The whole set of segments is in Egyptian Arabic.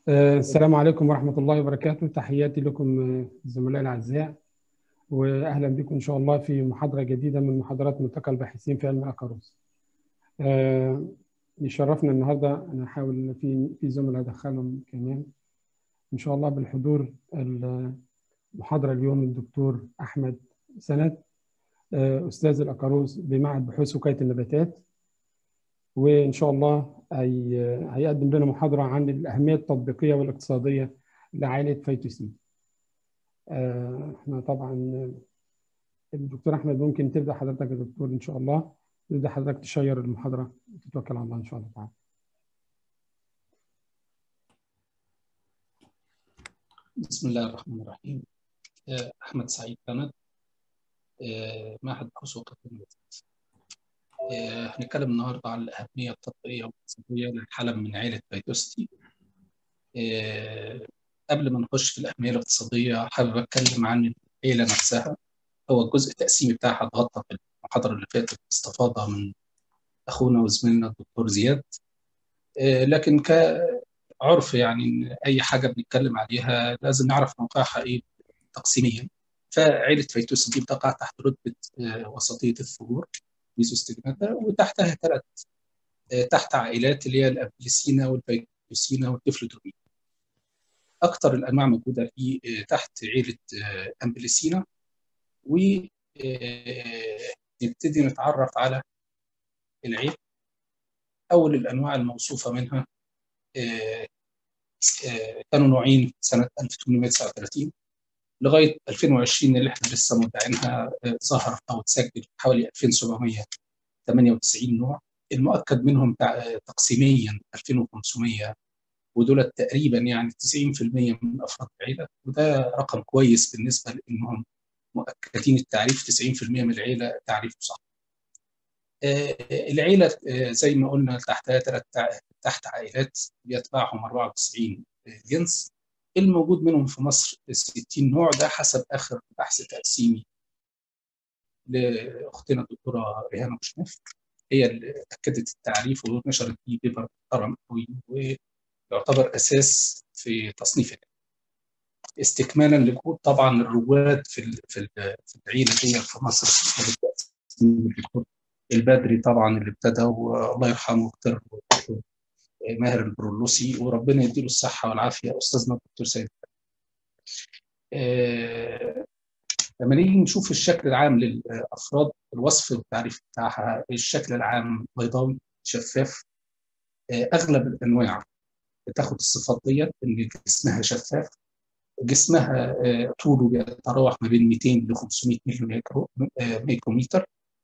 آه، السلام عليكم ورحمة الله وبركاته تحياتي لكم آه، زملائي الأعزاء وأهلا بكم إن شاء الله في محاضرة جديدة من محاضرات ملتقى الباحثين في علم الأكاروس آه، يشرفنا النهاردة أنا أحاول في في زملاء أدخلهم كمان إن شاء الله بالحضور المحاضرة اليوم الدكتور أحمد سند أستاذ الأكاروس بمعهد بحوث وقاية النباتات وإن شاء الله هي... هيقدم لنا محاضرة عن الأهمية التطبيقية والاقتصادية لعائلة فيتوسين. احنا طبعا الدكتور أحمد ممكن تبدأ حضرتك يا دكتور إن شاء الله تبدأ حضرتك تشير المحاضرة وتتوكل على الله إن شاء الله تعالى. بسم الله الرحمن الرحيم أحمد سعيد بمد معهد بحوث وقاية النباتات. هنتكلم النهارده عن الاهميه التطبيقيه والاقتصاديه للحلم من عائله فيتوستي. قبل ما نخش في الاهميه الاقتصاديه حابب اتكلم عن العيله نفسها هو الجزء التقسيمي بتاعها اتغطى في المحاضره اللي فاتت استفاضه من اخونا وزميلنا الدكتور زياد لكن كعرف يعني ان اي حاجه بنتكلم عليها لازم نعرف موقعها ايه تقسيميا فعيله فيتوس دي بتقع تحت رتبه وسطيه الثغور ميزوستجماتا وتحتها ثلاث تحت عائلات اللي هي الابليسينا والفيتوسينا والتفلودرومين. اكثر الانواع موجوده في تحت عيله امبليسينا ونبتدي نتعرف على العيل اول الانواع الموصوفه منها كانوا نوعين سنه 1839 لغايه 2020 اللي احنا لسه مدعينها ظهر او تسجل حوالي 2798 نوع المؤكد منهم تقسيميا 2500 ودول تقريبا يعني 90% من افراد العيله وده رقم كويس بالنسبه لانهم مؤكدين التعريف 90% من العيله تعريفه صح. العيله زي ما قلنا تحتها ثلاث تحت عائلات بيتبعهم 94 جنس الموجود منهم في مصر 60 نوع ده حسب اخر بحث تقسيمي لاختنا الدكتوره ريهانه بوشنيف هي اللي اكدت التعريف ونشرت فيه بيبر محترم قوي ويعتبر اساس في تصنيف استكمالا لوجود طبعا الرواد في ال في, ال في العيله دي في مصر الدكتور البدري طبعا اللي ابتدى والله يرحمه دكتور ماهر البرولوسي وربنا يديله الصحة والعافية أستاذنا الدكتور سيد آه لما نيجي نشوف الشكل العام للأفراد الوصف التعريف بتاعها الشكل العام بيضاوي شفاف آه أغلب الأنواع بتاخد الصفات ديت إن جسمها شفاف جسمها آه طوله بيتراوح ما بين 200 ل 500 ملي ميكرومتر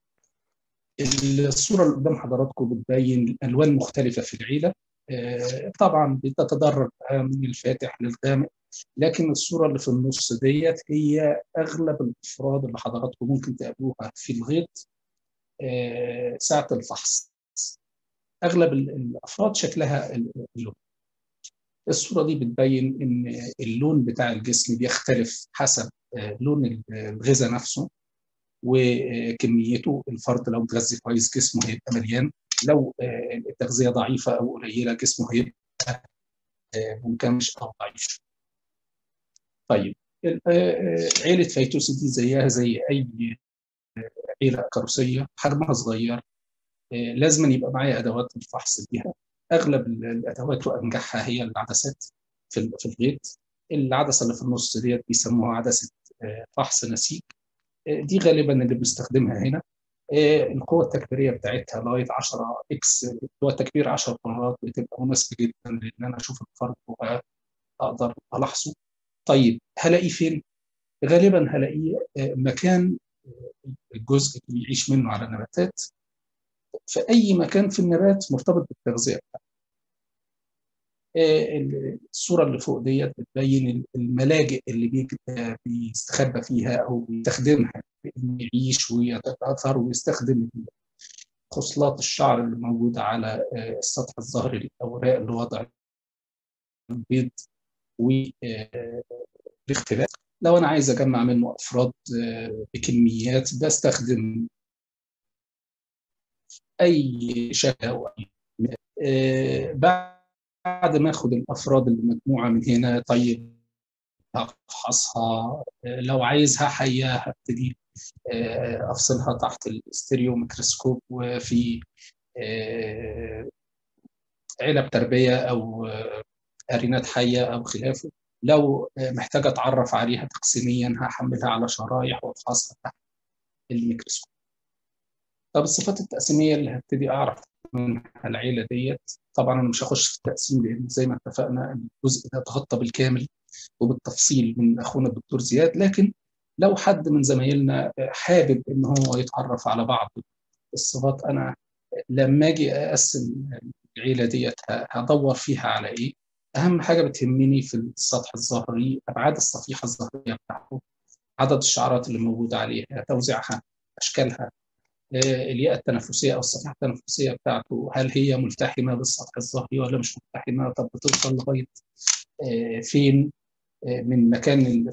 الصورة اللي قدام حضراتكم بتبين ألوان مختلفة في العيلة طبعا بتتدرج من الفاتح للغامق لكن الصورة اللي في النص ديت هي أغلب الأفراد اللي حضراتكم ممكن تقابلوها في الغيط ساعة الفحص أغلب الأفراد شكلها اللون الصورة دي بتبين إن اللون بتاع الجسم بيختلف حسب لون الغذاء نفسه وكميته الفرد لو اتغذى كويس جسمه هيبقى مليان لو التغذيه ضعيفه او قليله جسمه هيبقى منكمش او ضعيف. طيب عيله فيتوس دي زيها زي اي عيله كروسيه حجمها صغير لازم يبقى معايا ادوات الفحص بيها اغلب الادوات وانجحها هي العدسات في في الغيط العدسه اللي في النص ديت بيسموها عدسه فحص نسيج دي غالبا اللي بنستخدمها هنا القوة التكبيرية بتاعتها لغاية 10 اكس قوة التكبير 10 مرات بتبقى مناسبة جدا لان انا اشوف الفرق واقدر الاحظه. طيب هلاقيه فين؟ غالبا هلاقيه مكان الجزء اللي بيعيش منه على النباتات في اي مكان في النبات مرتبط بالتغذية بتاعته. الصورة اللي فوق ديت بتبين الملاجئ اللي بيستخبى فيها أو بيستخدمها إنه يعيش ويتأثر ويستخدم خصلات الشعر اللي موجودة على السطح الظهري للأوراق لوضع البيض والاختلاف لو أنا عايز أجمع منه أفراد بكميات بستخدم أي شكل أو أي بعد بعد ما اخد الافراد المجموعه من هنا طيب افحصها لو عايزها حيه هبتدي افصلها تحت الاستيريو ميكروسكوب وفي علب تربيه او ارينات حيه او خلافه لو محتاجه اتعرف عليها تقسيميا هحملها على شرايح وافحصها تحت الميكروسكوب طب الصفات التقسيميه اللي هبتدي اعرف منها العيله ديت طبعا انا مش هخش في التقسيم لان زي ما اتفقنا الجزء ده اتغطى بالكامل وبالتفصيل من اخونا الدكتور زياد لكن لو حد من زمايلنا حابب ان هو يتعرف على بعض الصفات انا لما اجي اقسم العيله ديت هدور فيها على ايه اهم حاجه بتهمني في السطح الظهري ابعاد الصفيحه الظهريه بتاعته عدد الشعرات اللي موجوده عليها توزيعها اشكالها الياقه التنفسيه او الصفيحه التنفسيه بتاعته هل هي ملتحمه بالسطح الظهري ولا مش ملتحمه طب بتوصل لغايه فين من مكان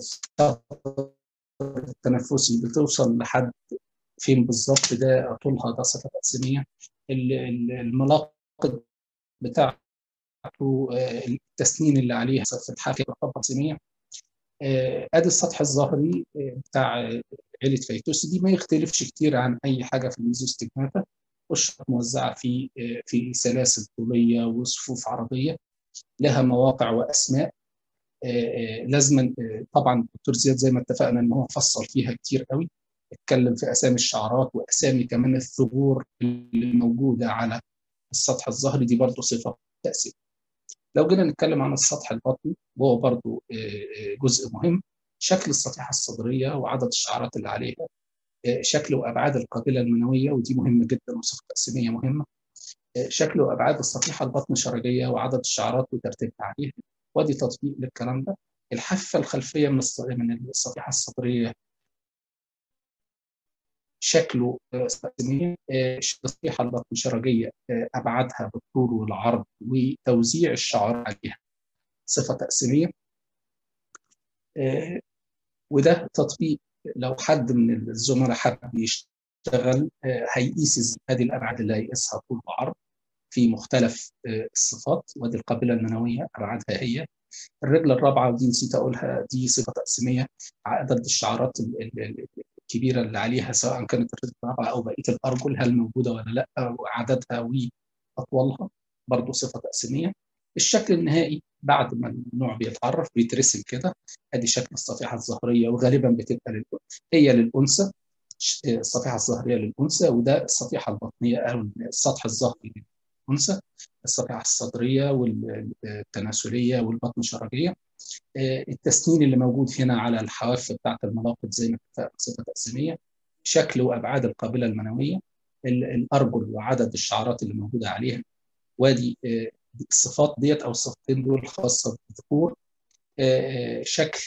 التنفسي بتوصل لحد فين بالظبط ده طولها ده صفه تقسيميه الملاقط بتاعته التسنين اللي عليها في الحافه تعتبر تقسيميه ادي السطح الظهري بتاع عيله فيتوس دي ما يختلفش كتير عن اي حاجه في الميزوستجماتا قشره موزعه في في سلاسل طوليه وصفوف عرضيه لها مواقع واسماء لازما طبعا الدكتور زياد زي ما اتفقنا ان هو فصل فيها كتير قوي اتكلم في اسامي الشعرات واسامي كمان الثغور اللي موجوده على السطح الظهري دي برضه صفه تاثير لو جينا نتكلم عن السطح البطني وهو برضه جزء مهم شكل الصفيحه الصدريه وعدد الشعرات اللي عليها شكل وابعاد القابله المنويه ودي مهمه جدا وصفه تقسيميه مهمه شكل وابعاد الصفيحه البطن الشرجيه وعدد الشعرات وترتيبها عليها وادي تطبيق للكلام ده الحافه الخلفيه من من الصفيحه الصدريه شكله تقسيميا الصفيحه البطن الشرجيه ابعادها بالطول والعرض وتوزيع الشعر عليها صفه تقسيميه وده تطبيق لو حد من الزملاء حب يشتغل هيقيس هذه الابعاد اللي هيقيسها طول وعرض في مختلف الصفات ودي القابله المنويه ابعادها هي الرجل الرابعه ودي نسيت اقولها دي صفه تقسيميه عدد الشعرات الكبيره اللي عليها سواء كانت الرجل الرابعه او بقيه الارجل هل موجوده ولا لا وعددها واطولها برضه صفه تقسيميه الشكل النهائي بعد ما النوع بيتعرف بيترسم كده ادي شكل الصفيحه الظهريه وغالبا بتبقى لل... هي للانثى الصفيحه الظهريه للانثى وده الصفيحه البطنيه او السطح الظهري للانثى الصفيحه الصدريه والتناسليه والبطن الشرجيه التسنين اللي موجود هنا على الحواف بتاعت الملاقط زي ما اتفقنا صفه تقسيميه شكل وابعاد القابله المنويه الارجل وعدد الشعرات اللي موجوده عليها وادي الصفات ديت او الصفتين دول خاصه بالذكور شكل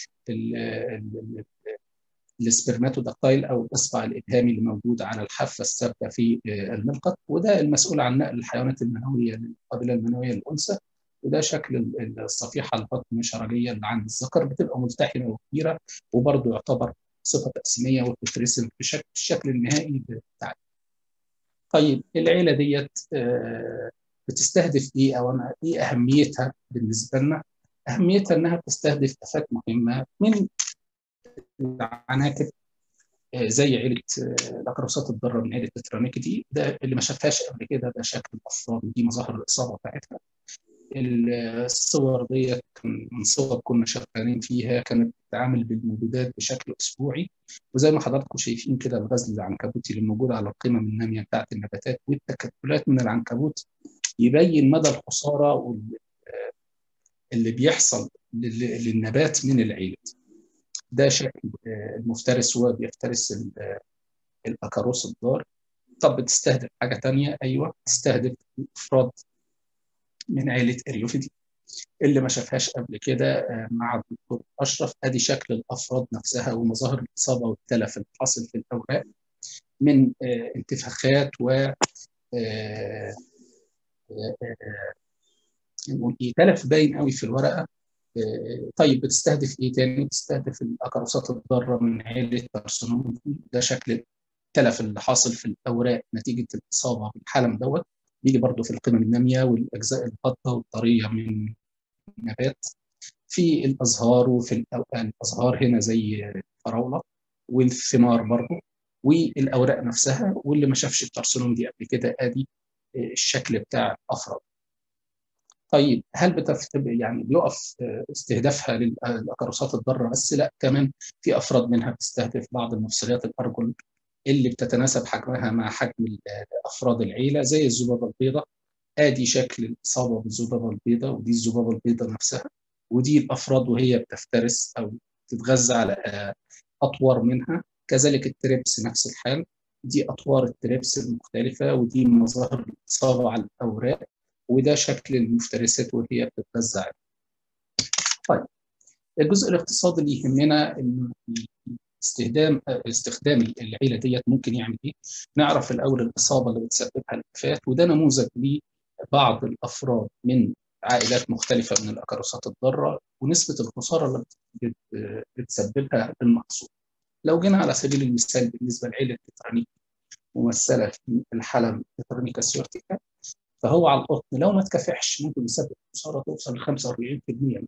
السبرماتوداكتايل او الاصبع الابهامي اللي موجود على الحافه الثابته في الملقط وده المسؤول عن نقل الحيوانات المنويه للقابله المنويه للانثى وده شكل الصفيحه البطن الشرجيه اللي عند الذكر بتبقى ملتحمه وكبيره وبرضه يعتبر صفه تقسيميه وبتترسم بشكل الشكل النهائي بتاعها. طيب العيله ديت بتستهدف ايه او انا ايه اهميتها بالنسبه لنا؟ اهميتها انها بتستهدف افات مهمه من العناكب زي عيله الاقراصات الضاره من عيله الترانيكيدي ده اللي ما شافهاش قبل كده ده شكل الافراد ودي مظاهر الاصابه بتاعتها الصور ديت من صور كنا شغالين فيها كانت بتتعامل بالمبيدات بشكل اسبوعي وزي ما حضراتكم شايفين كده الغزل العنكبوتي اللي موجود على القمم الناميه بتاعت النباتات والتكتلات من العنكبوت يبين مدى الخساره اللي بيحصل للنبات من العيله ده شكل المفترس هو بيفترس الاكاروس الضار طب بتستهدف حاجه ثانيه ايوه تستهدف افراد من عيله اريوفيدي اللي ما شافهاش قبل كده مع الدكتور اشرف ادي شكل الافراد نفسها ومظاهر الاصابه والتلف اللي حاصل في الاوراق من انتفاخات و نقول ايه تلف باين قوي في الورقه طيب بتستهدف ايه تاني؟ بتستهدف الاكاروسات الضاره من عيله بارسونوم ده شكل التلف اللي حاصل في الاوراق نتيجه الاصابه بالحلم دوت بيجي برضه في القمم الناميه والاجزاء البطه والطريه من النبات في الازهار وفي الازهار هنا زي الفراوله والثمار برضه والاوراق نفسها واللي ما شافش الترسونوم دي قبل كده ادي الشكل بتاع الافراد. طيب هل بتف... يعني بيقف استهدافها للاكاروسات الضاره بس لا كمان في افراد منها بتستهدف بعض المفصليات الارجل اللي بتتناسب حجمها مع حجم افراد العيله زي الذبابه البيضاء ادي شكل الاصابه بالذبابه البيضاء ودي الذبابه البيضاء نفسها ودي الافراد وهي بتفترس او تتغذى على اطوار منها كذلك التريبس نفس الحال دي اطوار التريبس المختلفه ودي مظاهر الاصابه على الاوراق وده شكل المفترسات وهي بتتغذى عليه. طيب الجزء الاقتصادي اللي يهمنا انه استخدام استخدام العيله ديت ممكن يعمل ايه؟ نعرف الاول الاصابه اللي بتسببها الافات وده نموذج لبعض الافراد من عائلات مختلفه من الاكاروسات الضاره ونسبه الخساره اللي بتسببها المحصول. لو جينا على سبيل المثال بالنسبه لعيله تترانيك ممثله في الحلم تترانيكا سيورتيكا فهو على القطن لو ما تكافحش ممكن يسبب خساره توصل ل 45% من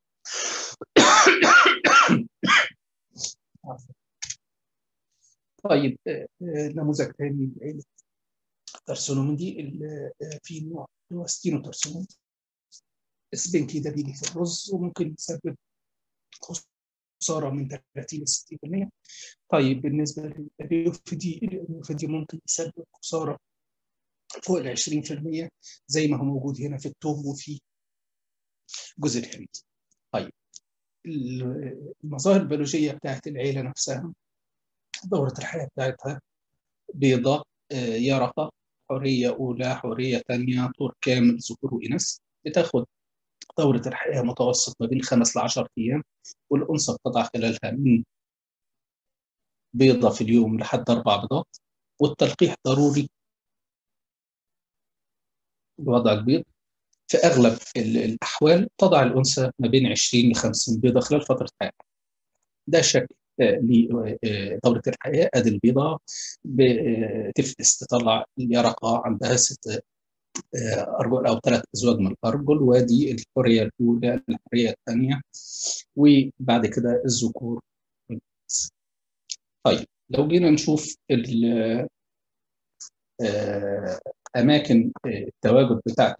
طيب نموذج ثاني لعيله ترسونوم دي في نوع اللي هو ستينو ترسونوم السبنكي ده بيجي في الرز وممكن يسبب خساره من 30 ل 60% طيب بالنسبه للريوفيدي الريوفيدي ممكن يسبب خساره فوق ال 20% زي ما هو موجود هنا في التوم وفي جزء الهند. طيب المظاهر البيولوجيه بتاعت العيله نفسها دوره الحياه بتاعتها بيضاء يرقه حوريه اولى حوريه ثانيه طور كامل ذكور واناث بتاخد دورة الحياة متوسط ما بين خمس ل 10 أيام والأنثى بتضع خلالها من بيضة في اليوم لحد أربع بيضات والتلقيح ضروري بوضع البيض في اغلب الاحوال تضع الانثى ما بين 20 ل 50 بيضه خلال فتره حياتها. ده شكل لدوره الحياه ادي البيضه بتفقس تطلع اليرقه عندها ست ارجل او ثلاث ازواج من الارجل وادي الحريه الاولى الحريه الثانيه وبعد كده الذكور طيب لو جينا نشوف اماكن التواجد بتاعت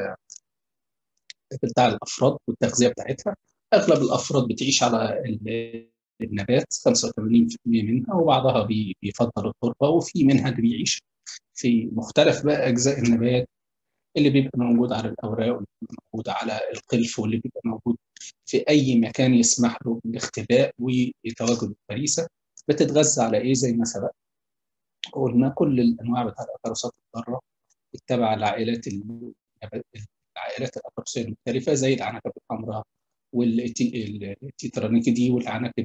بتاع الافراد والتغذيه بتاعتها اغلب الافراد بتعيش على النبات 85% منها وبعضها بيفضل التربه وفي منها اللي بيعيش في مختلف بقى اجزاء النبات اللي بيبقى موجود على الاوراق واللي بيبقى موجود على القلف واللي بيبقى موجود في اي مكان يسمح له بالاختباء وتواجد الفريسه بتتغذى على ايه زي ما سبق قلنا كل الانواع بتاع الاكاروسات الضاره تبع العائلات العائلات الاكاروسيه المختلفه زي العناكب الحمراء والتيترانيكيدي والعناكب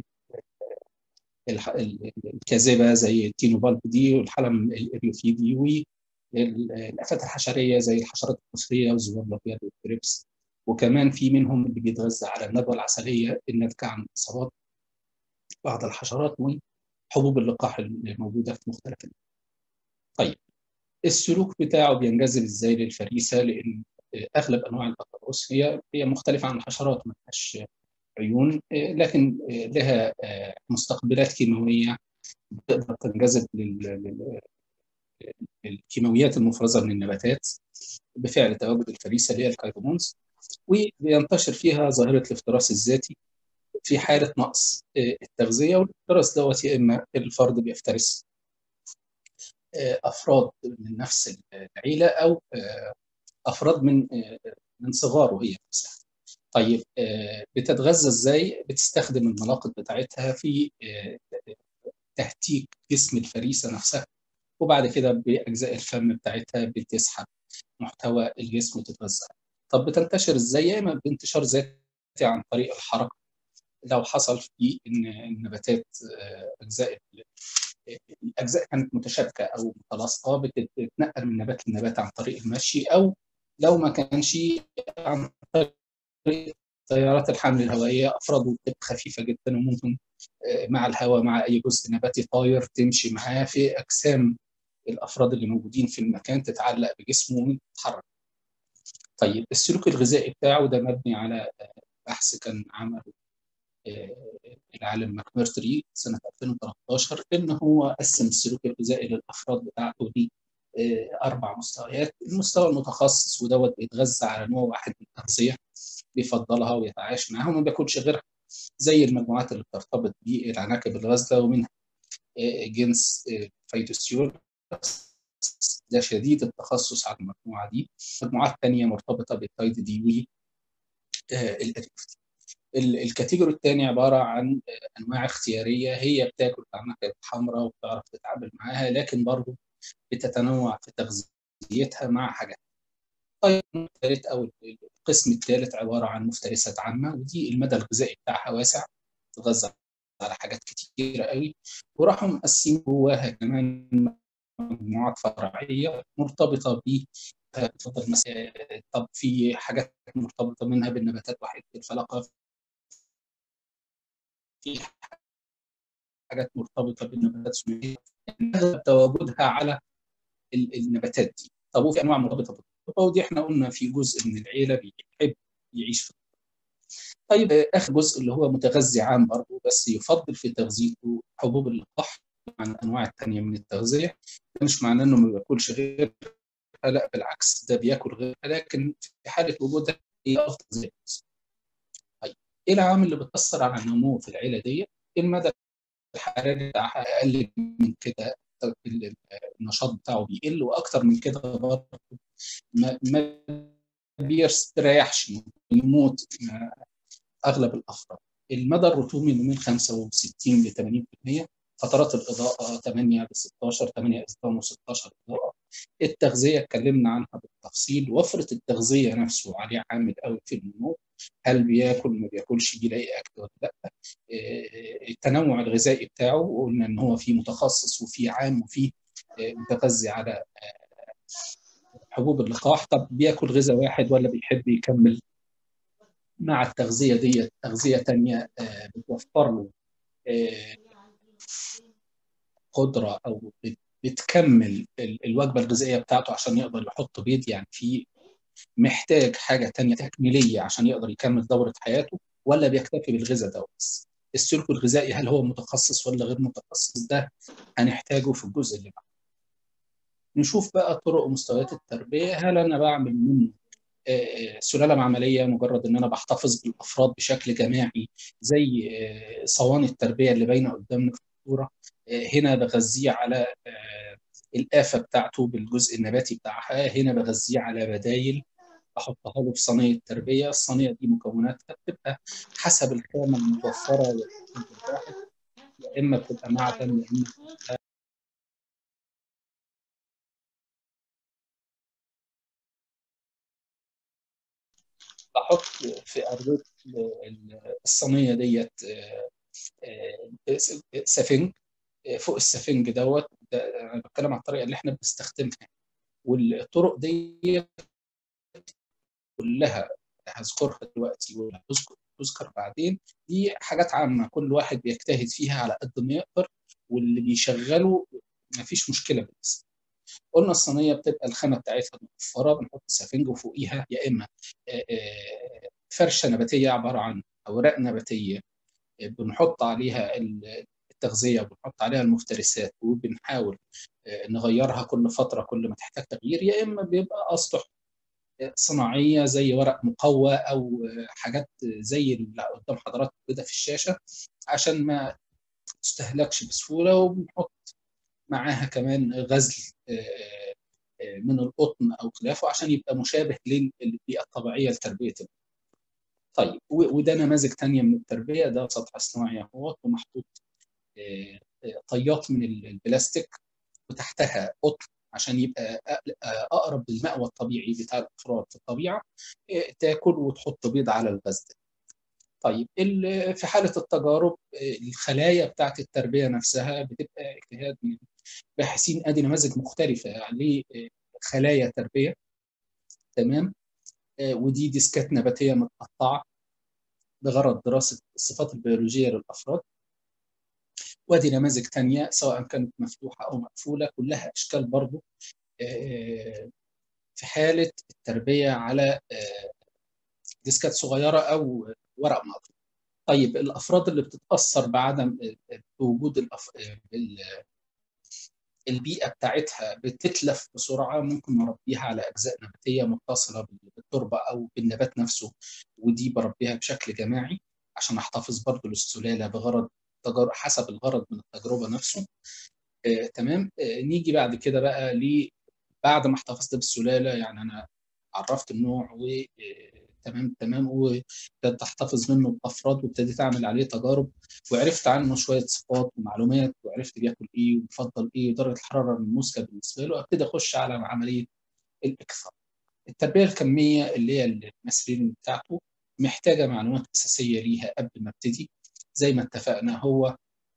الكاذبه زي التينوبالب دي والحلم الاريوفيدي والافات الحشريه زي الحشرات القصريه والذباب الابيض والكريبس وكمان في منهم اللي بيتغذى على الندوه العسليه الناتجه عن اصابات بعض الحشرات وحبوب اللقاح الموجوده في مختلف طيب السلوك بتاعه بينجذب ازاي للفريسه لان اغلب انواع الاقراص هي هي مختلفه عن الحشرات ما لهاش عيون لكن لها مستقبلات كيماويه تقدر تنجذب للكيماويات المفرزه من النباتات بفعل تواجد الفريسه اللي هي الكايرومونز وبينتشر فيها ظاهره الافتراس الذاتي في حاله نقص التغذيه والافتراس دوت يا اما الفرد بيفترس افراد من نفس العيله او افراد من من صغاره هي نفسها. طيب بتتغذى ازاي؟ بتستخدم المناقط بتاعتها في تهتيك جسم الفريسه نفسها وبعد كده باجزاء الفم بتاعتها بتسحب محتوى الجسم وتتغذى. طب بتنتشر ازاي؟ يا اما بانتشار ذاتي عن طريق الحركه لو حصل في ان النباتات اجزاء الاجزاء كانت متشابكه او متلاصقه بتتنقل من نبات لنبات عن طريق المشي او لو ما كانش عن طريق طيارات الحمل الهوائيه افراد بتبقى خفيفه جدا وممكن مع الهواء مع اي جزء نباتي طاير تمشي معاه في اجسام الافراد اللي موجودين في المكان تتعلق بجسمه وتتحرك. طيب السلوك الغذائي بتاعه ده مبني على بحث كان عمله العالم ماكميرتري سنه 2013 ان هو قسم السلوك الغذائي للافراد بتاعته دي اربع مستويات، المستوى المتخصص ودوت بيتغذى على نوع واحد من التغذيه بيفضلها ويتعايش معاها وما بياكلش غيرها زي المجموعات اللي بترتبط بالعناكب الغازله ومنها جنس فيتوسيول ده شديد التخصص على المجموعه دي مجموعات ثانيه مرتبطه بالتايد دي والاريفتي الكاتيجوري الثاني عباره عن انواع اختياريه هي بتاكل عناكب حمراء وبتعرف تتعامل معاها لكن برضه بتتنوع في تغذيتها مع حاجات طيب الثالث او القسم الثالث عباره عن مفترسات عامه ودي المدى الغذائي بتاعها واسع تتغذى على حاجات كتيره قوي وراحوا مقسمين جواها كمان مجموعات فرعيه مرتبطه ب اتفضل مثلا طب في حاجات مرتبطه منها بالنباتات وحيده الفلقه في حاجات مرتبطه بالنباتات اغلب تواجدها على النباتات دي طب وفي انواع مرتبطه بالتربه ودي احنا قلنا في جزء من العيله بيحب يعيش في التربه طيب اخر جزء اللي هو متغذي عام برضه بس يفضل في تغذيته حبوب اللقاح عن الانواع الثانيه من التغذيه ده مش معناه انه ما بياكلش غير لا بالعكس ده بياكل غير لكن في حاله وجودها هي افضل زي طيب ايه العوامل اللي بتاثر على النمو في العيله دي؟ المدى الحراري بتاعها اقل من كده النشاط بتاعه بيقل واكتر من كده برضه ما, ما بيستريحش يموت اغلب الافراد المدى الرطوبي من 65 ل 80% فترات الاضاءه 8 ل 16 8 اسبوع و16 اضاءه التغذيه اتكلمنا عنها بالتفصيل وفره التغذيه نفسه عليه عامل قوي في النمو هل بياكل ما بياكلش بيلاقي اكل ولا لا التنوع الغذائي بتاعه قلنا ان هو في متخصص وفي عام وفي متغذي على حبوب اللقاح طب بياكل غذاء واحد ولا بيحب يكمل مع التغذيه دي تغذيه ثانيه بتوفر له قدره او بتكمل الوجبه الغذائيه بتاعته عشان يقدر يحط بيض يعني في محتاج حاجه ثانيه تكميليه عشان يقدر يكمل دوره حياته ولا بيكتفي بالغذاء ده بس السلوك الغذائي هل هو متخصص ولا غير متخصص ده هنحتاجه في الجزء اللي بعده نشوف بقى طرق ومستويات التربيه هل انا بعمل منه سلاله معمليه مجرد ان انا بحتفظ بالافراد بشكل جماعي زي صواني التربيه اللي باينه قدامنا في الصوره هنا بغذيه على الآفة بتاعته بالجزء النباتي بتاعها هنا بغذيه على بدايل بحطها له في صينية التربية الصينية دي مكوناتها بتبقى حسب الخامة المتوفرة يا إما بتبقى معدن يا إما بتبقى بحط في أرضية الصينية ديت سفنج فوق السفنج دوت انا بتكلم عن الطريقه اللي احنا بنستخدمها والطرق دي كلها هذكرها دلوقتي وهذكر بعدين دي حاجات عامه كل واحد بيجتهد فيها على قد ما يقدر واللي بيشغله ما فيش مشكله بالنسبه قلنا الصينيه بتبقى الخامه بتاعتها متوفره بنحط سفنج وفوقيها يا اما فرشه نباتيه عباره عن اوراق نباتيه بنحط عليها التغذيه وبنحط عليها المفترسات وبنحاول نغيرها كل فتره كل ما تحتاج تغيير يا اما بيبقى اسطح صناعيه زي ورق مقوى او حاجات زي اللي قدام حضراتكم كده في الشاشه عشان ما تستهلكش بسهوله وبنحط معاها كمان غزل من القطن او خلافه عشان يبقى مشابه للبيئه الطبيعيه لتربيه طيب وده نماذج ثانيه من التربيه ده سطح صناعي اهوت ومحطوط طيات من البلاستيك وتحتها قطن عشان يبقى اقرب للمأوى الطبيعي بتاع الافراد في الطبيعه تاكل وتحط بيض على الغزل طيب في حاله التجارب الخلايا بتاعت التربيه نفسها بتبقى اجتهاد من باحثين ادي نماذج مختلفه لخلايا تربيه تمام ودي ديسكات نباتيه متقطعه بغرض دراسه الصفات البيولوجيه للافراد وادي نماذج تانية سواء كانت مفتوحة أو مقفولة كلها أشكال برضو في حالة التربية على ديسكات صغيرة أو ورق مقطوع طيب الأفراد اللي بتتأثر بعدم بوجود الأف... البيئة بتاعتها بتتلف بسرعة ممكن نربيها على أجزاء نباتية متصلة بالتربة أو بالنبات نفسه ودي بربيها بشكل جماعي عشان أحتفظ برضو للسلالة بغرض تجار... حسب الغرض من التجربة نفسه آه، تمام آه، نيجي بعد كده بقى ل بعد ما احتفظت بالسلالة يعني أنا عرفت النوع و آه، تمام تمام وابتديت احتفظ منه بافراد وابتديت اعمل عليه تجارب وعرفت عنه شويه صفات ومعلومات وعرفت بياكل ايه وبيفضل ايه ودرجه الحراره المثلى بالنسبه له ابتدي اخش على عمليه الاكثار. التربيه الكميه اللي هي المسيرين بتاعته محتاجه معلومات اساسيه ليها قبل ما ابتدي زي ما اتفقنا هو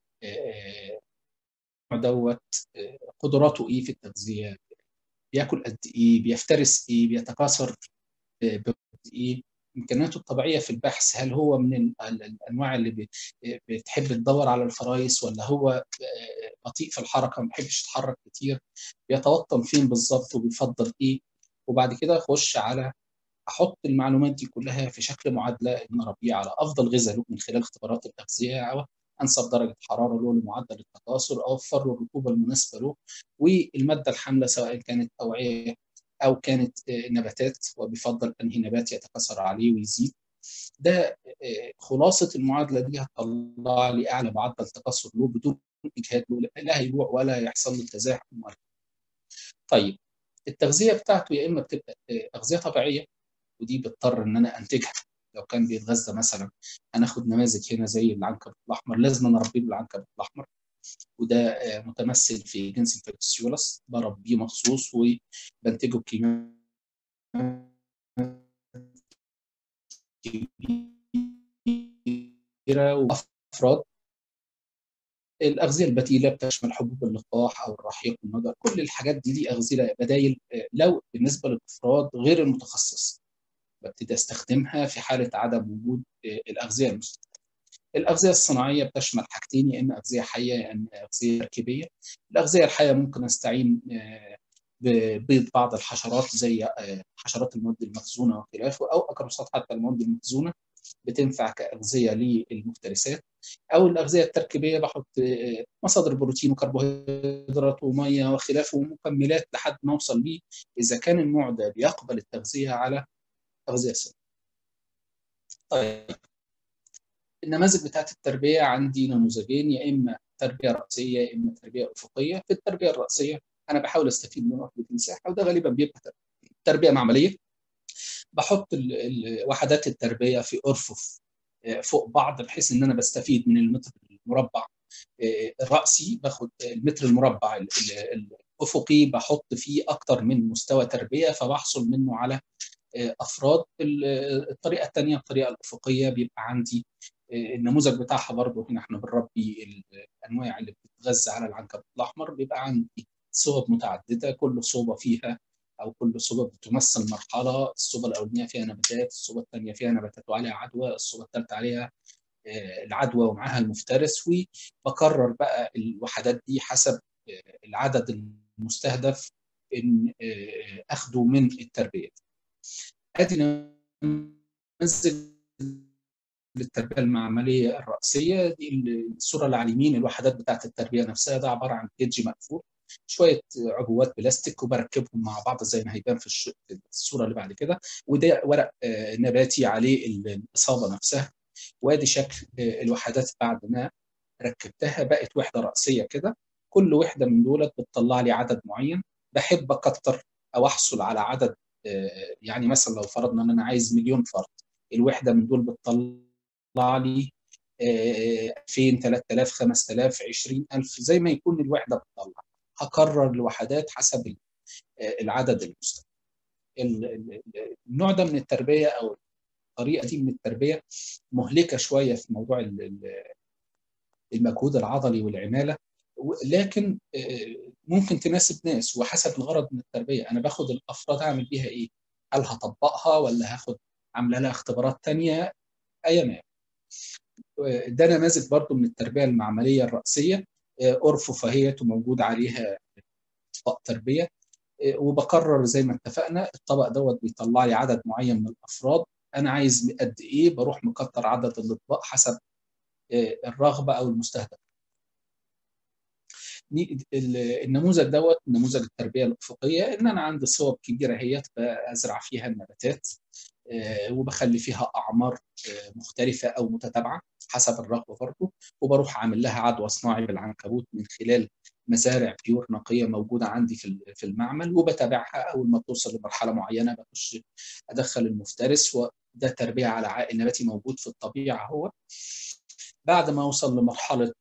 دوت قدراته ايه في التغذيه بياكل قد ايه بيفترس ايه بيتكاثر بقد ايه امكانياته الطبيعيه في البحث هل هو من الانواع اللي بتحب تدور على الفرايس ولا هو بطيء في الحركه ما بيحبش يتحرك كتير بيتوطن فين بالظبط وبيفضل ايه وبعد كده اخش على احط المعلومات دي كلها في شكل معادله ان اربيه على افضل غذاء له من خلال اختبارات التغذيه او انسب درجه حراره له لمعدل التكاثر اوفر له الرطوبه المناسبه له والماده الحامله سواء كانت اوعيه او كانت نباتات وبيفضل انهي نبات يتكاثر عليه ويزيد ده خلاصه المعادله دي هتطلع لي اعلى معدل تكاثر له بدون اجهاد له لا هيجوع ولا يحصل له تزاحم طيب التغذيه بتاعته يا اما بتبقى اغذيه طبيعيه ودي بضطر ان انا انتجها لو كان بيتغذى مثلا هناخد نماذج هنا زي العنكبوت الاحمر لازم نربيه بالعنكبوت الاحمر وده متمثل في جنس الفيكسيولاس بربيه مخصوص وبنتجه بكميات كبيره وافراد الاغذيه البديله بتشمل حبوب اللقاح او الرحيق والمدر كل الحاجات دي دي اغذيه بدايل لو بالنسبه للافراد غير المتخصص ببتدي استخدمها في حاله عدم وجود الاغذيه المستخدمه الاغذيه الصناعيه بتشمل حاجتين يا اما اغذيه حيه يا اما اغذيه تركيبيه الاغذيه الحيه ممكن استعين ببيض بعض الحشرات زي حشرات المواد المخزونه وخلافه او اكروسات حتى المواد المخزونه بتنفع كاغذيه للمفترسات او الاغذيه التركيبيه بحط مصادر بروتين وكربوهيدرات وميه وخلافه ومكملات لحد ما اوصل ليه اذا كان النوع ده بيقبل التغذيه على اغذيه سنة. طيب النماذج بتاعت التربيه عندي نموذجين يا اما تربيه راسيه يا اما تربيه افقيه في التربيه الراسيه انا بحاول استفيد من وحده المساحه وده غالبا بيبقى تربيه معمليه بحط وحدات التربيه في ارفف فوق بعض بحيث ان انا بستفيد من المتر المربع الراسي باخد المتر المربع الافقي بحط فيه اكتر من مستوى تربيه فبحصل منه على افراد الطريقه الثانيه الطريقه الافقيه بيبقى عندي النموذج بتاعها برضه هنا احنا بنربي الانواع اللي بتتغذى على العنكبوت الاحمر بيبقى عندي صوب متعدده كل صوبه فيها او كل صوبه بتمثل مرحله الصوبه الاولانيه فيها نباتات الصوبه الثانيه فيها نباتات وعليها عدوى الصوبه الثالثه عليها العدوى ومعاها المفترس وبكرر بقى الوحدات دي حسب العدد المستهدف ان اخده من التربيه ادي نموذج للتربيه المعمليه الراسيه دي الصوره اللي على اليمين الوحدات بتاعت التربيه نفسها ده عباره عن كيدج مقفول شويه عبوات بلاستيك وبركبهم مع بعض زي ما هيبان في الصوره اللي بعد كده وده ورق نباتي عليه الاصابه نفسها وادي شكل الوحدات بعد ما ركبتها بقت وحده راسيه كده كل وحده من دولت بتطلع لي عدد معين بحب اكتر او احصل على عدد يعني مثلا لو فرضنا ان انا عايز مليون فرد الوحده من دول بتطلع لي 2000 3000 5000 20000 زي ما يكون الوحده بتطلع هكرر الوحدات حسب العدد المستخدم النوع ده من التربيه او الطريقه دي من التربيه مهلكه شويه في موضوع المجهود العضلي والعماله لكن ممكن تناسب ناس وحسب الغرض من التربيه انا باخد الافراد اعمل بيها ايه هل هطبقها ولا هاخد عامله لها اختبارات ثانيه ايا ما ده نماذج برضو من التربيه المعمليه الراسيه ارفف هي موجود عليها اطباق تربيه وبقرر زي ما اتفقنا الطبق دوت بيطلع لي عدد معين من الافراد انا عايز قد ايه بروح مكتر عدد الاطباق حسب الرغبه او المستهدف النموذج دوت نموذج التربيه الافقيه ان انا عندي صوب كبيره هي بزرع فيها النباتات وبخلي فيها اعمار مختلفه او متتابعه حسب الرغبه برضه وبروح عامل لها عدوى صناعي بالعنكبوت من خلال مزارع بيور نقيه موجوده عندي في في المعمل وبتابعها اول ما توصل لمرحله معينه بخش ادخل المفترس وده تربيه على عائل نباتي موجود في الطبيعه هو بعد ما اوصل لمرحله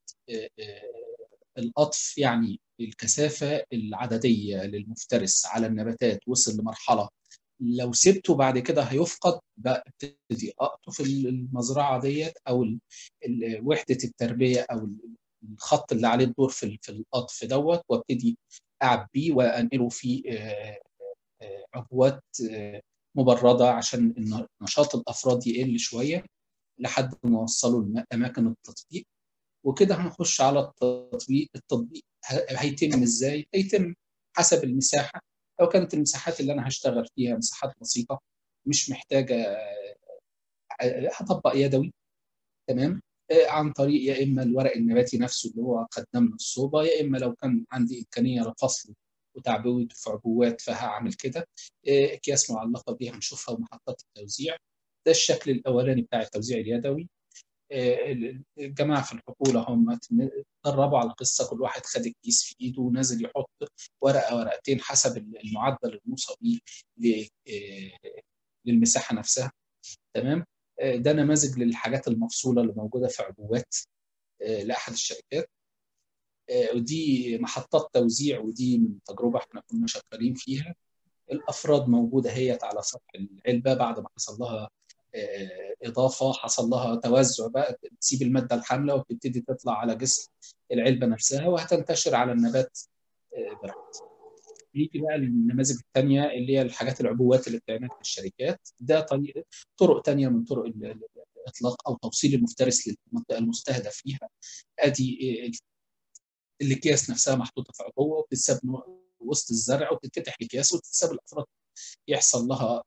القطف يعني الكثافه العدديه للمفترس على النباتات وصل لمرحله لو سبته بعد كده هيفقد ببتدي اقطف المزرعه ديت او وحده التربيه او الخط اللي عليه الدور في في القطف دوت وابتدي اعبيه وانقله في عبوات مبرده عشان نشاط الافراد يقل شويه لحد ما وصلوا لاماكن التطبيق وكده هنخش على التطبيق التطبيق هيتم ازاي هيتم حسب المساحه لو كانت المساحات اللي انا هشتغل فيها مساحات بسيطه مش محتاجه هطبق يدوي تمام عن طريق يا اما الورق النباتي نفسه اللي هو خدناه من الصوبه يا اما لو كان عندي امكانيه لفصله وتعبئته في عبوات فهعمل كده اكياس معلقه بيها هنشوفها ومحطات التوزيع ده الشكل الاولاني بتاع التوزيع اليدوي الجماعه في الحقول هم اتدربوا على القصه كل واحد خد الكيس في ايده ونازل يحط ورقه ورقتين حسب المعدل الموصى بيه للمساحه نفسها تمام ده نماذج للحاجات المفصوله اللي موجوده في عبوات لاحد الشركات ودي محطات توزيع ودي من تجربه احنا كنا شغالين فيها الافراد موجوده هي على سطح العلبه بعد ما حصل لها اضافه حصل لها توزع بقى تسيب الماده الحامله وتبتدي تطلع على جسم العلبه نفسها وهتنتشر على النبات براحتها. نيجي بقى للنماذج الثانيه اللي هي الحاجات العبوات اللي بتعملها الشركات ده طريق طرق ثانيه من طرق الاطلاق او توصيل المفترس للمنطقه المستهدف فيها ادي الاكياس نفسها محطوطه في عبوه وبتتساب وسط الزرع وبتتفتح الاكياس وتتساب الافراد يحصل لها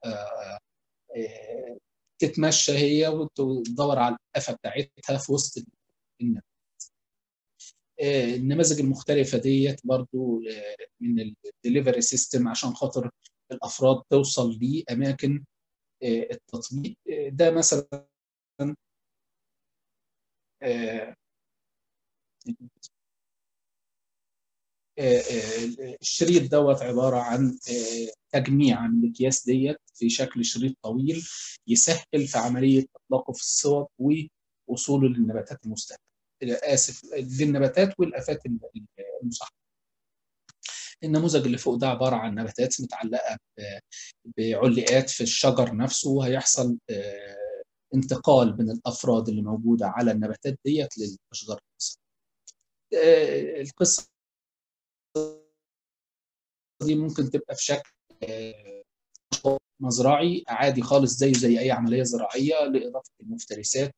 تتمشى هي وتدور على القفه بتاعتها في وسط النبات. النماذج المختلفه ديت برضو من الدليفري سيستم عشان خاطر الافراد توصل لاماكن التطبيق ده مثلا الشريط دوت عباره عن تجميع من الاكياس ديت في شكل شريط طويل يسهل في عمليه اطلاقه في الصوب ووصوله للنباتات المستهدفه اسف للنباتات والافات المصاحبه النموذج اللي فوق ده عباره عن نباتات متعلقه بعلقات في الشجر نفسه هيحصل انتقال من الافراد اللي موجوده على النباتات ديت للاشجار نفسها القصه دي ممكن تبقى في شكل مزرعي عادي خالص زيه زي اي عمليه زراعيه لاضافه المفترسات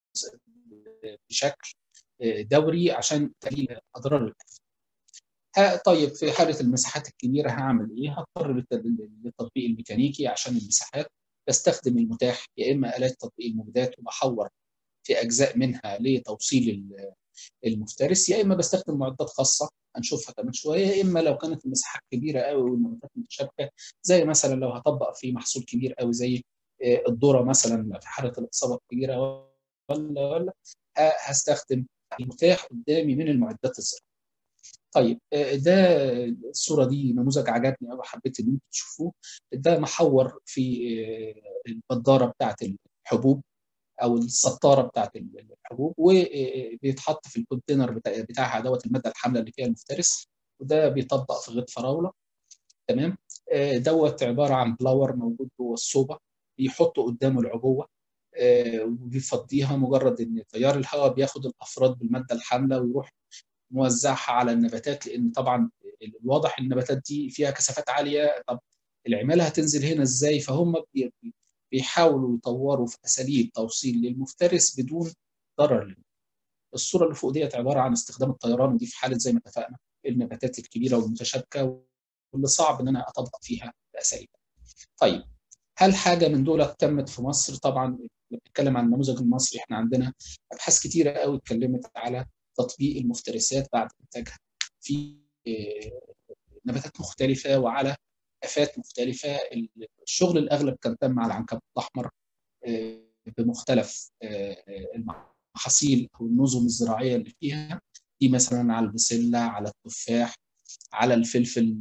بشكل دوري عشان تقليل اضرار الافات. طيب في حاله المساحات الكبيره هعمل ايه؟ هضطر للتطبيق الميكانيكي عشان المساحات بستخدم المتاح يا اما الات تطبيق المبيدات وبحور في اجزاء منها لتوصيل المفترس يا اما بستخدم معدات خاصه هنشوفها كمان شويه يا اما لو كانت المساحات كبيره قوي والنباتات متشابكه زي مثلا لو هطبق في محصول كبير قوي زي الذره مثلا في حاله الاصابه الكبيره ولا ولا هستخدم المتاح قدامي من المعدات الزراعيه. طيب ده الصوره دي نموذج عجبني قوي حبيت ان انتم تشوفوه ده محور في البداره بتاعه الحبوب او السطاره بتاعه الحبوب وبيتحط في الكونتينر بتاع بتاعها دوت الماده الحامله اللي فيها المفترس وده بيطبق في غيط فراوله تمام دوت عباره عن بلاور موجود جوه الصوبه بيحطوا قدامه العبوه وبيفضيها مجرد ان تيار الهواء بياخد الافراد بالماده الحامله ويروح موزعها على النباتات لان طبعا الواضح النباتات دي فيها كثافات عاليه طب العماله هتنزل هنا ازاي فهم بيحاولوا يطوروا في اساليب توصيل للمفترس بدون ضرر الصوره اللي فوق ديت عباره عن استخدام الطيران ودي في حاله زي ما اتفقنا النباتات الكبيره والمتشابكه واللي صعب ان انا اطبق فيها الاساليب. طيب هل حاجه من دول تمت في مصر؟ طبعا بنتكلم عن النموذج المصري احنا عندنا ابحاث كتيره قوي اتكلمت على تطبيق المفترسات بعد انتاجها في نباتات مختلفه وعلى افات مختلفه الشغل الاغلب كان تم على العنكبوت الاحمر بمختلف المحاصيل او النظم الزراعيه اللي فيها دي مثلا على البسله على التفاح على الفلفل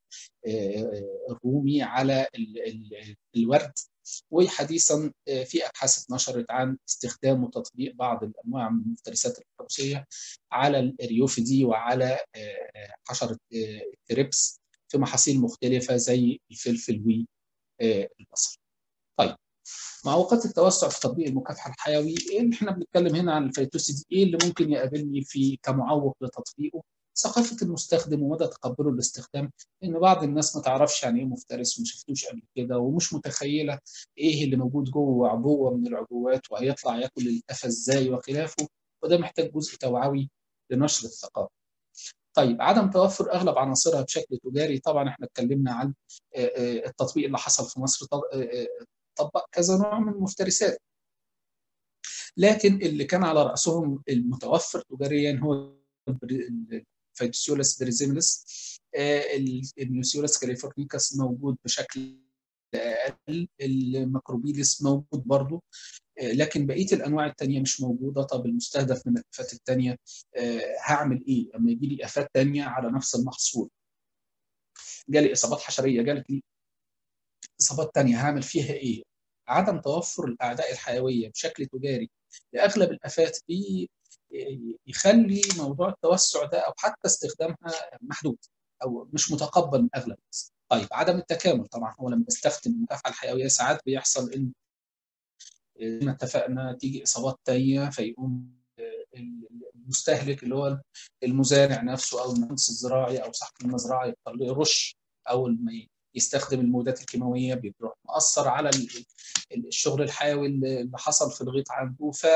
الرومي على الورد وحديثا في ابحاث اتنشرت عن استخدام وتطبيق بعض الانواع من المفترسات الفيروسيه على الريوفيدي وعلى حشره التريبس في محاصيل مختلفه زي الفلفل والبصل. طيب معوقات التوسع في تطبيق المكافحه الحيوي اللي احنا بنتكلم هنا عن الفيتوسيدي ايه اللي ممكن يقابلني في كمعوق لتطبيقه ثقافه المستخدم ومدى تقبله الاستخدام ان بعض الناس ما تعرفش يعني ايه مفترس وما شفتوش قبل كده ومش متخيله ايه اللي موجود جوه عبوه من العبوات وهيطلع ياكل القفا ازاي وخلافه وده محتاج جزء توعوي لنشر الثقافه. طيب عدم توفر اغلب عناصرها بشكل تجاري طبعا احنا اتكلمنا عن التطبيق اللي حصل في مصر طبق كذا نوع من المفترسات لكن اللي كان على راسهم المتوفر تجاريا هو الفيتسيولس بريزيملس النيوسيولس كاليفورنيكاس موجود بشكل اقل الميكروبيلس موجود برضه لكن بقيه الانواع الثانيه مش موجوده طب المستهدف من الافات الثانيه هعمل ايه اما يجي لي افات ثانيه على نفس المحصول جالي اصابات حشريه جالت لي اصابات ثانيه هعمل فيها ايه عدم توفر الاعداء الحيويه بشكل تجاري لاغلب الافات بي يخلي موضوع التوسع ده او حتى استخدامها محدود او مش متقبل من اغلب الناس. طيب عدم التكامل طبعا هو لما بستخدم المكافحه الحيويه ساعات بيحصل ان زي ما اتفقنا تيجي اصابات تانية فيقوم المستهلك اللي هو المزارع نفسه او المهندس الزراعي او صاحب المزرعه يضطر يرش اول ما يستخدم المبيدات الكيماويه بيروح مأثر على الشغل الحيوي اللي حصل في الغيط عنده ف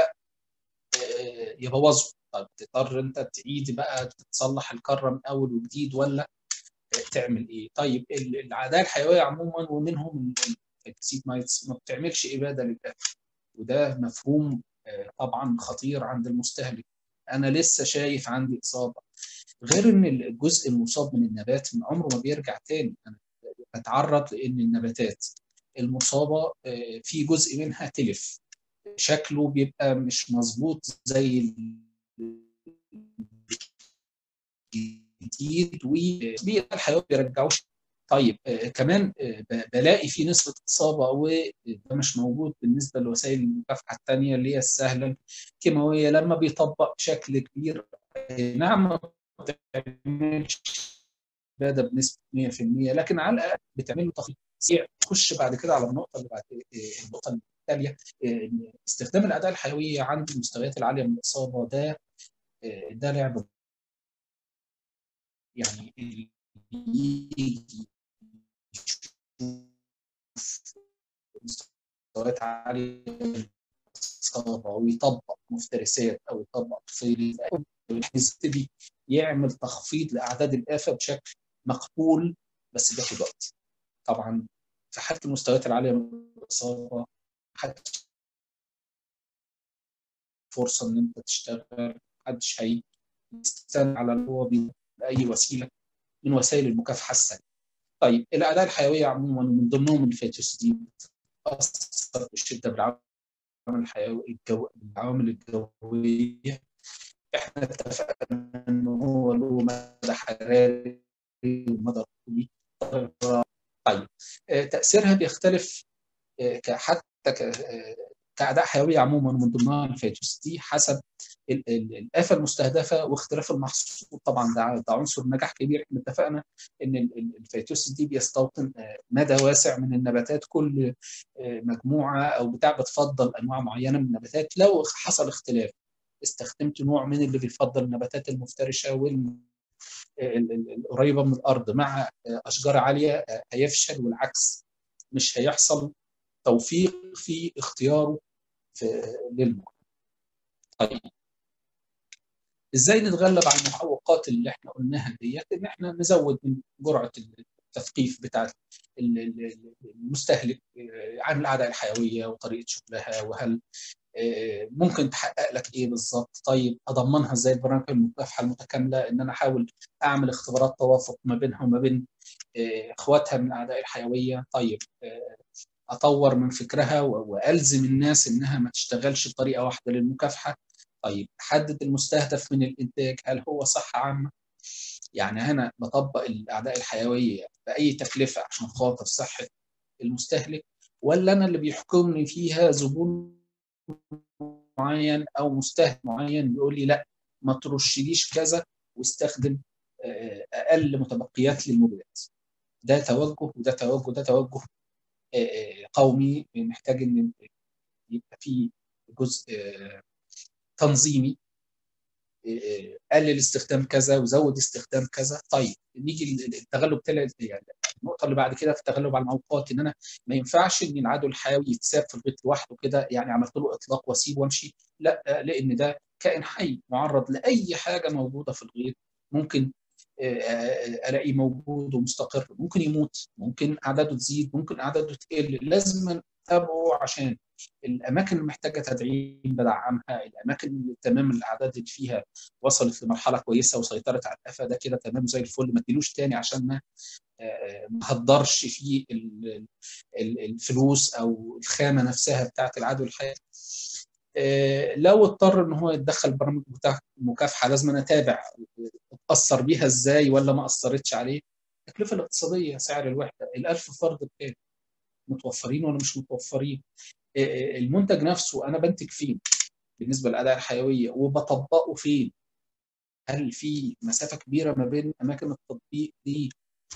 يبوظه طب تضطر انت تعيد بقى تصلح الكره من اول وجديد ولا تعمل ايه؟ طيب الاعداء الحيويه عموما ومنهم السيد مايتس ما بتعملش اباده للاكل وده مفهوم طبعا خطير عند المستهلك انا لسه شايف عندي اصابه غير ان الجزء المصاب من النبات عمره ما بيرجع تاني انا بتعرض لان النباتات المصابه في جزء منها تلف شكله بيبقى مش مظبوط زي الجديد وبيئة الحيوان بيرجعوش طيب آه كمان آه بلاقي في نسبة إصابة وده مش موجود بالنسبة لوسائل المكافحة الثانية اللي هي السهلة الكيماوية لما بيطبق بشكل كبير آه نعم ما بتعملش بادة بنسبة 100% لكن على الأقل بتعمل له تخطيط تخش بعد كده على النقطة اللي بعد النقطة التالية استخدام الأداة الحيوية عند المستويات العالية من الإصابة ده ده لعب يعني يجي مستويات عالية الإصابة ويطبق مفترسات أو يطبق طفيلي يبتدي يعمل تخفيض لأعداد الآفة بشكل مقبول بس بياخد وقت طبعا في حالة المستويات العالية من الإصابة محدش فرصة إن أنت تشتغل محدش هيستنى على اللي هو بأي وسيلة من وسائل المكافحة السريعة. طيب الأعداء الحيوية عموما من ضمنهم الفيتوس دي بتأثر بشدة بالعوامل الحيوية الجو... العوامل الجوية احنا اتفقنا ان هو له مدى حراري ومدى طولي طيب تأثيرها بيختلف حتى كأعداء حيوية عموما ومن ضمنها الفيتوس دي حسب الآفة المستهدفة واختلاف المحصول طبعا ده, ده عنصر نجاح كبير احنا اتفقنا ان الفيتوس دي بيستوطن مدى واسع من النباتات كل مجموعة او بتاع بتفضل انواع معينة من النباتات لو حصل اختلاف استخدمت نوع من اللي بيفضل النباتات المفترشة وال القريبة من الأرض مع أشجار عالية هيفشل والعكس مش هيحصل توفيق في اختياره في للموت طيب ازاي نتغلب على المعوقات اللي احنا قلناها ديت ان احنا نزود من جرعه التثقيف بتاع المستهلك عن الاعداء الحيويه وطريقه شغلها وهل ممكن تحقق لك ايه بالظبط طيب اضمنها ازاي البرامج المكافحه المتكامله ان انا احاول اعمل اختبارات توافق ما بينها وما بين اخواتها من الاعداء الحيويه طيب اطور من فكرها والزم الناس انها ما تشتغلش بطريقه واحده للمكافحه طيب احدد المستهدف من الانتاج هل هو صحه عامه يعني انا بطبق الاعداء الحيويه باي تكلفه عشان خاطر صحه المستهلك ولا انا اللي بيحكمني فيها زبون معين او مستهلك معين بيقول لي لا ما ترشليش كذا واستخدم اقل متبقيات للمبيدات ده توجه وده توجه ده توجه قومي محتاج ان يبقى فيه جزء تنظيمي قلل استخدام كذا وزود استخدام كذا طيب نيجي التغلب يعني النقطه اللي بعد كده في التغلب على المعوقات ان انا ما ينفعش ان العدو الحيوي يتساب في البيت لوحده كده يعني عملت له اطلاق واسيب وامشي لا لان ده كائن حي معرض لاي حاجه موجوده في الغيط ممكن الاقيه موجود ومستقر ممكن يموت ممكن اعداده تزيد ممكن اعداده تقل لازم اتابعه عشان الاماكن اللي محتاجه تدعيم بدعمها الاماكن اللي تمام الاعداد اللي فيها وصلت لمرحله كويسه وسيطرت على الافه ده كده تمام زي الفل ما تديلوش تاني عشان ما ما هدرش فيه الفلوس او الخامه نفسها بتاعت العدو الحيوي لو اضطر ان هو يتدخل برامج مكافحه لازم اتابع اتاثر بيها ازاي ولا ما اثرتش عليه التكلفه الاقتصاديه سعر الوحده ال1000 فرد بكام متوفرين ولا مش متوفرين المنتج نفسه انا بنتج فين بالنسبه للاداء الحيويه وبطبقه فين هل في مسافه كبيره ما بين اماكن التطبيق دي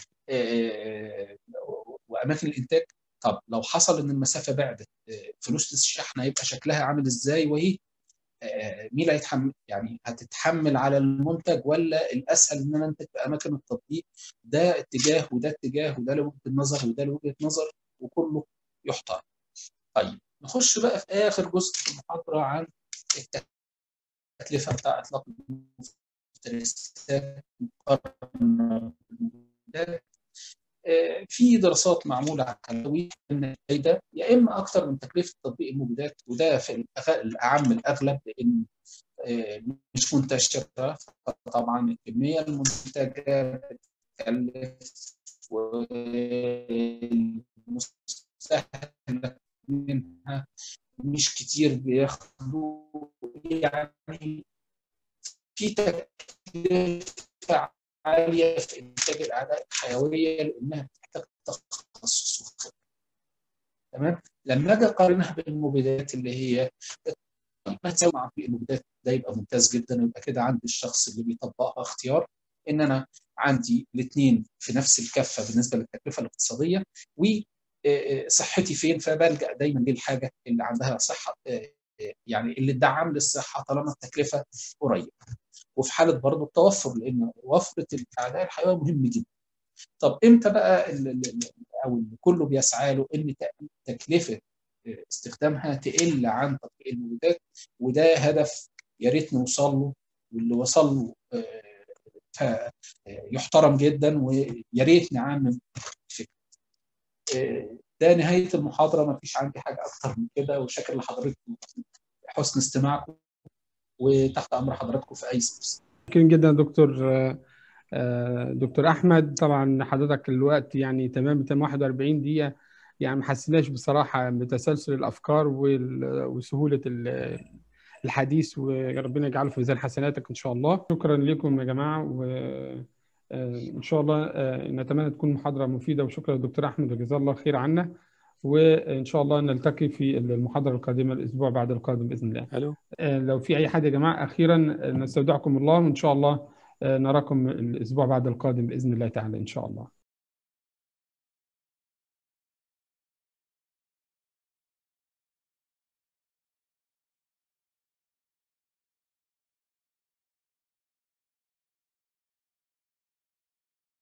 واماكن الانتاج طب لو حصل ان المسافه بعدت فلوس الشحن هيبقى شكلها عامل ازاي وهي مين اللي هيتحمل يعني هتتحمل على المنتج ولا الاسهل ان انا انتج في اماكن التطبيق ده اتجاه وده اتجاه وده له وجهه نظر وده له وجهه نظر وكله يحترم. طيب نخش بقى في اخر جزء في المحاضره عن التكلفه بتاع اطلاق المفترسات مقارنه بالمنتجات في دراسات معموله على التنويه ان الفايده يا اما اكثر من تكلفه تطبيق المبيدات وده في الاعم الاغلب لان مش منتشره طبعا الكميه المنتجه بتكلف والمستهلك منها مش كتير بياخدوا يعني في تكلفه عاليه في انتاج الاعداء الحيويه لانها بتحتاج تخصص وخبره تمام لما اجي اقارنها بالمبيدات اللي هي ما تساوي مع المبيدات ده يبقى ممتاز جدا يبقى كده عندي الشخص اللي بيطبقها اختيار ان انا عندي الاثنين في نفس الكفه بالنسبه للتكلفه الاقتصاديه وصحتي فين فبلجا دايما للحاجه اللي عندها صحه يعني اللي تدعم للصحه طالما التكلفه قريبه وفي حاله برضه التوفر لان وفره الاعداء الحيويه مهم جدا. طب امتى بقى او اللي كله بيسعى له ان تكلفه استخدامها تقل عن تطبيق المبيدات وده هدف يا ريت نوصل له واللي وصل له يحترم جدا ويا ريت نعمم الفكره. ده نهايه المحاضره ما فيش عندي حاجه اكتر من كده وشكر لحضرتكم حسن استماعكم وتحت امر حضراتكم في اي سبس. شكرا جدا دكتور دكتور احمد طبعا حضرتك الوقت يعني تمام تمام 41 دقيقه يعني ما حسيناش بصراحه بتسلسل الافكار وسهوله الحديث وربنا يجعله في ميزان حسناتك ان شاء الله شكرا لكم يا جماعه وان شاء الله نتمنى تكون محاضره مفيده وشكرا للدكتور احمد وجزاه الله خير عنا وان شاء الله نلتقي في المحاضره القادمه الاسبوع بعد القادم باذن الله الو لو في اي حاجه يا جماعه اخيرا نستودعكم الله وان شاء الله نراكم الاسبوع بعد القادم باذن الله تعالى ان شاء الله